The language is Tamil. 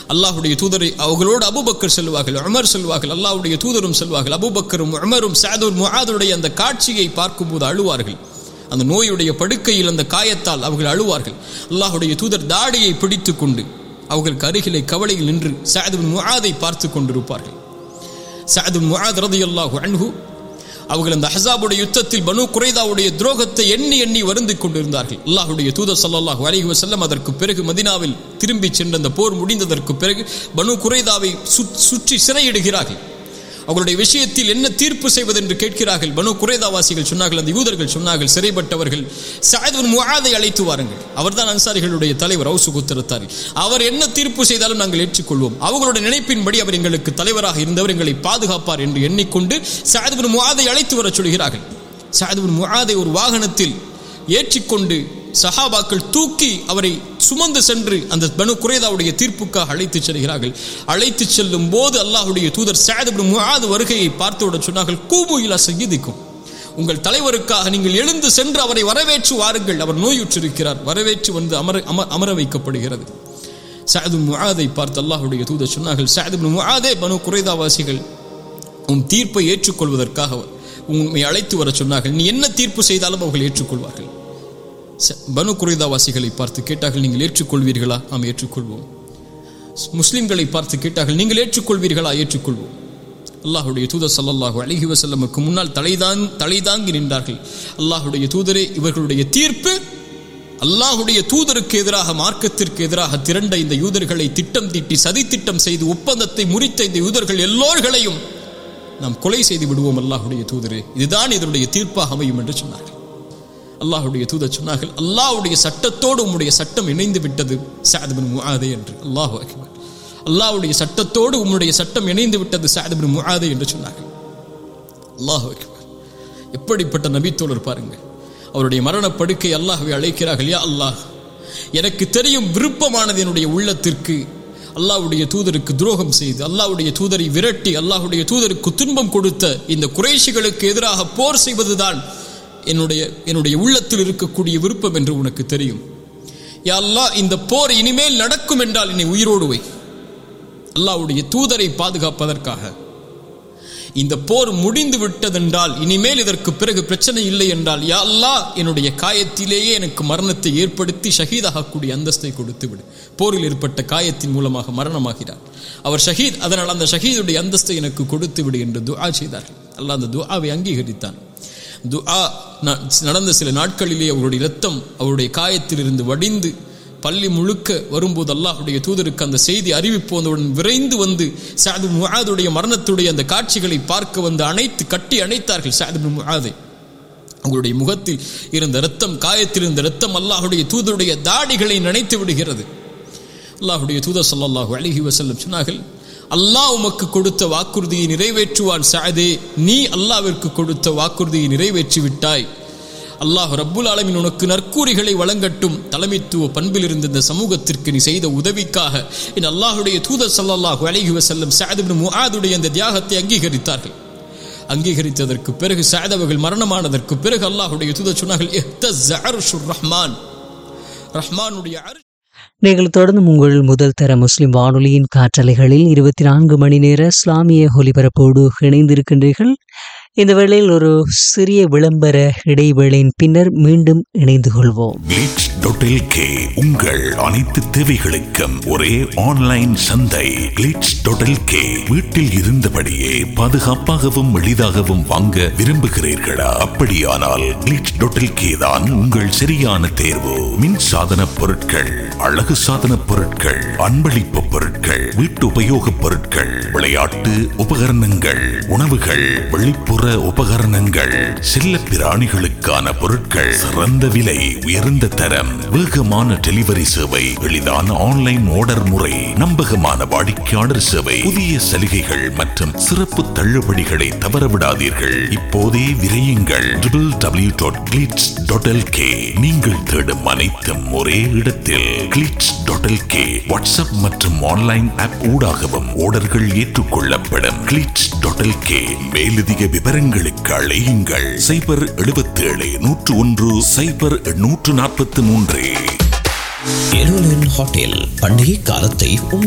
அல்லாஹுடைய தூதரை அவர்களோடு அபுபக்கர் செல்வார்கள் உமர் செல்வார்கள் அல்லாஹ்வுடைய தூதரும் செல்வார்கள் அபுபக்கரும் உமரும் சாதுர் முஆதுடைய அந்த காட்சியை பார்க்கும்போது அழுவார்கள் அந்த நோயுடைய படுக்கையில் அந்த காயத்தால் அவர்கள் அழுவார்கள் அல்லாஹுடைய தூதர் தாடியை பிடித்து கொண்டு அவர்களுக்கு அருகிலே கவலையில் நின்று சாதுபின் முஆதை பார்த்து கொண்டிருப்பார்கள் சாதுபின் முஆத் ரதியல்லாஹு அன்ஹு அவர்கள் அந்த ஹசாபுடைய யுத்தத்தில் பனு குறைதாவுடைய துரோகத்தை எண்ணி எண்ணி வருந்திக் கொண்டிருந்தார்கள் அல்லாஹுடைய தூதர் ஸல்லல்லாஹு அலைஹி வஸல்லம் அதற்கு பிறகு மதினாவில் திரும்பி சென்ற அந்த போர் முடிந்ததற்கு பிறகு பனு குறைதாவை சுத்- சுற்றி சிறையிடுகிறார்கள் அவர்களுடைய விஷயத்தில் என்ன தீர்ப்பு செய்வது என்று கேட்கிறார்கள் பனு குறைதாவாசிகள் சொன்னார்கள் அந்த யூதர்கள் சொன்னார்கள் சிறைப்பட்டவர்கள் சாயதுன் முஆதை அழைத்து வாருங்கள் அவர்தான் அன்சாரிகளுடைய தலைவர் அவுசு குத்தரத்தாரி அவர் என்ன தீர்ப்பு செய்தாலும் நாங்கள் ஏற்றுக்கொள்வோம் அவர்களுடைய நினைப்பின்படி அவர் எங்களுக்கு தலைவராக இருந்தவர் எங்களை பாதுகாப்பார் என்று எண்ணிக்கொண்டு சாயதுபின் முஆதை அழைத்து வரச் சொல்கிறார்கள் சாயதுபின் முஆதை ஒரு வாகனத்தில் ஏற்றிக்கொண்டு சஹாபாக்கள் தூக்கி அவரை சுமந்து சென்று அந்த பனு குறைதாவுடைய தீர்ப்புக்காக அழைத்துச் செல்கிறார்கள் அழைத்துச் செல்லும் போது அல்லாஹ்வுடைய தூதர் சாயதுபின் முஆது வருகையை பார்த்தவுடன் சொன்னார்கள் கூபு இலா சையீதிக்கும் உங்கள் தலைவருக்காக நீங்கள் எழுந்து சென்று அவரை வரவேற்று வாருங்கள் அவர் நோயுற்றிருக்கிறார் வரவேற்று வந்து அமர அம- அமர வைக்கப்படுகிறது சாயது முஆதை பார்த்து அல்லாஹ்வுடைய தூதர் சொன்னார்கள் சாயது முஆதே பனு குறைதாவாசிகள் உன் தீர்ப்பை ஏற்றுக்கொள்வதற்காக உண்மை அழைத்து வர சொன்னார்கள் நீ என்ன தீர்ப்பு செய்தாலும் அவர்கள் ஏற்றுக்கொள்வார்கள் ச- பனு குறைதாவாசிகளை பார்த்து கேட்டார்கள் நீங்கள் ஏற்றுக்கொள்வீர்களா ஆம் ஏற்றுக்கொள்வோம் முஸ்லிம்களை பார்த்து கேட்டார்கள் நீங்கள் ஏற்றுக்கொள்வீர்களா ஏற்றுக்கொள்வோம் அல்லாஹுடைய தூதர் ஸல்லல்லாஹு அலைஹி வஸல்லமுக்கு முன்னால் தலைதான் தலைதாங்கி நின்றார்கள் அல்லாஹுடைய தூதரே இவர்களுடைய தீர்ப்பு அல்லாஹுடைய தூதருக்கு எதிராக மார்க்கத்திற்கு எதிராக திரண்ட இந்த யூதர்களை திட்டம் தீட்டி சதித்திட்டம் செய்து ஒப்பந்தத்தை முறித்த இந்த யூதர்கள் எல்லோர்களையும் நாம் கொலை செய்து விடுவோம் அல்லாஹுடைய தூதரே இதுதான் இதனுடைய தீர்ப்பாக அமையும் என்று சொன்னார்கள் அல்லாஹுடைய தூதர் சொன்னார்கள் அல்லாஹ்வுடைய சட்டத்தோடு உம்முடைய சட்டம் இணைந்து விட்டது சாதபின் முஆதே என்று அல்லாஹு அக்பர் அல்லாஹ்வுடைய சட்டத்தோடு உம்முடைய சட்டம் இணைந்து விட்டது சாதபின் முஆதே என்று சொன்னார்கள் அல்லாஹு அக்பர் எப்படிப்பட்ட நபித்தோழர் பாருங்கள் அவருடைய மரணப்படுக்கை அல்லாஹ்வை அழைக்கிறார்கள் யா அல்லாஹ் எனக்கு தெரியும் விருப்பமானது என்னுடைய உள்ளத்திற்கு அல்லாஹ்வுடைய தூதருக்கு துரோகம் செய்து அல்லாஹ்வுடைய தூதரை விரட்டி அல்லாஹ்வுடைய தூதருக்கு துன்பம் கொடுத்த இந்த குறைஷிகளுக்கு எதிராக போர் செய்வதுதான் என்னுடைய என்னுடைய உள்ளத்தில் இருக்கக்கூடிய விருப்பம் என்று உனக்கு தெரியும் யா அல்லாஹ் இந்த போர் இனிமேல் நடக்கும் என்றால் என்னை உயிரோடு வை அல்லாஹ்வுடைய தூதரை பாதுகாப்பதற்காக இந்த போர் முடிந்து விட்டதென்றால் இனிமேல் இதற்கு பிறகு பிரச்சனை இல்லை என்றால் யா அல்லாஹ் என்னுடைய காயத்திலேயே எனக்கு மரணத்தை ஏற்படுத்தி ஷஹீதாகக்கூடிய அந்தஸ்தை கொடுத்து விடு போரில் ஏற்பட்ட காயத்தின் மூலமாக மரணமாகிறார் அவர் ஷஹீத் அதனால் அந்த ஷஹீதுடைய அந்தஸ்தை எனக்கு கொடுத்து விடு என்று துஆ செய்தார்கள் அல்லாஹ் அந்த துஆவை அங்கீகரித்தான் துஆ ந- நடந்த சில நாட்களிலே அவருடைய இரத்தம் அவருடைய காயத்திலிருந்து வடிந்து பள்ளி முழுக்க வரும்போது அல்லாஹ்வுடைய தூதருக்கு அந்த செய்தி அறிவிப்பு வந்தவுடன் விரைந்து வந்து சாது முஆதுடைய மரணத்துடைய அந்த காட்சிகளை பார்க்க வந்து அணைத்து கட்டி அணைத்தார்கள் சாது முஆதை அவங்களுடைய முகத்தில் இருந்த இரத்தம் காயத்தில் இருந்த இரத்தம் அல்லாஹ்வுடைய தூதருடைய தாடிகளை நனைத்து விடுகிறது அல்லாஹ்வுடைய தூதர் ஸல்லல்லாஹு அலைஹி வஸல்லம் சொன்னார்கள் அல்லாஹ் உமக்கு கொடுத்த வாக்குறுதியை நிறைவேற்றுவான் சாதே நீ அல்லாஹ்விற்கு கொடுத்த வாக்குறுதியை நிறைவேற்றி விட்டாய் அல்லாஹ் ரப்புல் ஆலமீன் உனக்கு நற்கூறிகளை வழங்கட்டும் தலைமைத்துவ பண்பில் இருந்த இந்த சமூகத்திற்கு நீ செய்த உதவிக்காக என் அல்லாஹ்வுடைய தூதர் ஸல்லல்லாஹு அலைஹி வஸல்லம் சஅத் இப்னு முஆதுடைய அந்த தியாகத்தை அங்கீகரித்தார்கள் அங்கீகரித்ததற்கு பிறகு சஅத் அவர்கள் மரணமானதற்கு பிறகு அல்லாஹ்வுடைய தூதர் சொன்னார்கள் இஹ்தஸ்ஸ அர்ஷுர் ரஹ்மான் ரஹ்மானுடைய அர்ஷ் நீங்கள் தொடர்ந்து உங்கள் முதல் தர முஸ்லிம் வானொலியின் காற்றலைகளில் இருபத்தி நான்கு மணி நேர இஸ்லாமிய ஒலிபரப்போடு இணைந்திருக்கின்றீர்கள் இந்த வேளையில் ஒரு சிறிய விளம்பர இடைவேளையின் பின்னர் மீண்டும் இணைந்து கொள்வோம் கிளிட்ஸ் டாட் கே உங்கள் அனைத்து தேவைகளுக்கும் ஒரே ஆன்லைன் சந்தை கிளிட்ஸ் டாட் கே வீட்டில் இருந்தபடியே பாதுகாப்பாகவும் எளிதாகவும் வாங்க விரும்புகிறீர்களா அப்படியானால் கிளிட்ஸ் டாட் கே தான் உங்கள் சரியான தேர்வு மின் சாதன பொருட்கள் அழகு சாதன பொருட்கள் அன்பளிப்பு பொருட்கள் வீட்டு உபயோகப் பொருட்கள் விளையாட்டு உபகரணங்கள் உணவுகள் வெளிப்புற உபகரணங்கள் செல்ல பிராணிகளுக்கான பொருட்கள் சிறந்த விலை உயர்ந்த தரம் வேகமான டெலிவரி சேவை எளிதான ஆன்லைன் ஆர்டர் முறை நம்பகமான வாடிக்கையாளர் சேவை புதிய சலுகைகள் மற்றும் சிறப்பு தள்ளுபடிகளை தவறவிடாதீர்கள் இப்போதே விரையுங்கள் W dot Glitz dot K நீங்கள் தேடும் அனைத்தும் ஒரே இடத்தில் கிளிட்ஸ் டாட் கே வாட்ஸ்அப் மற்றும் ஆன்லைன் ஆப் ஊடாகவும் ஆர்டர்கள் ஏற்றுக்கொள்ளப்படும் கிளிட்ஸ் டாட் கே மேலதிக விவரங்களுக்கு அழையுங்கள் சைபர் 77 நூற்று ஒன்று சைபர் நூற்று நாற்பத்தி மூன்று எருலின் ஹோட்டல் பண்டிகை காலத்தை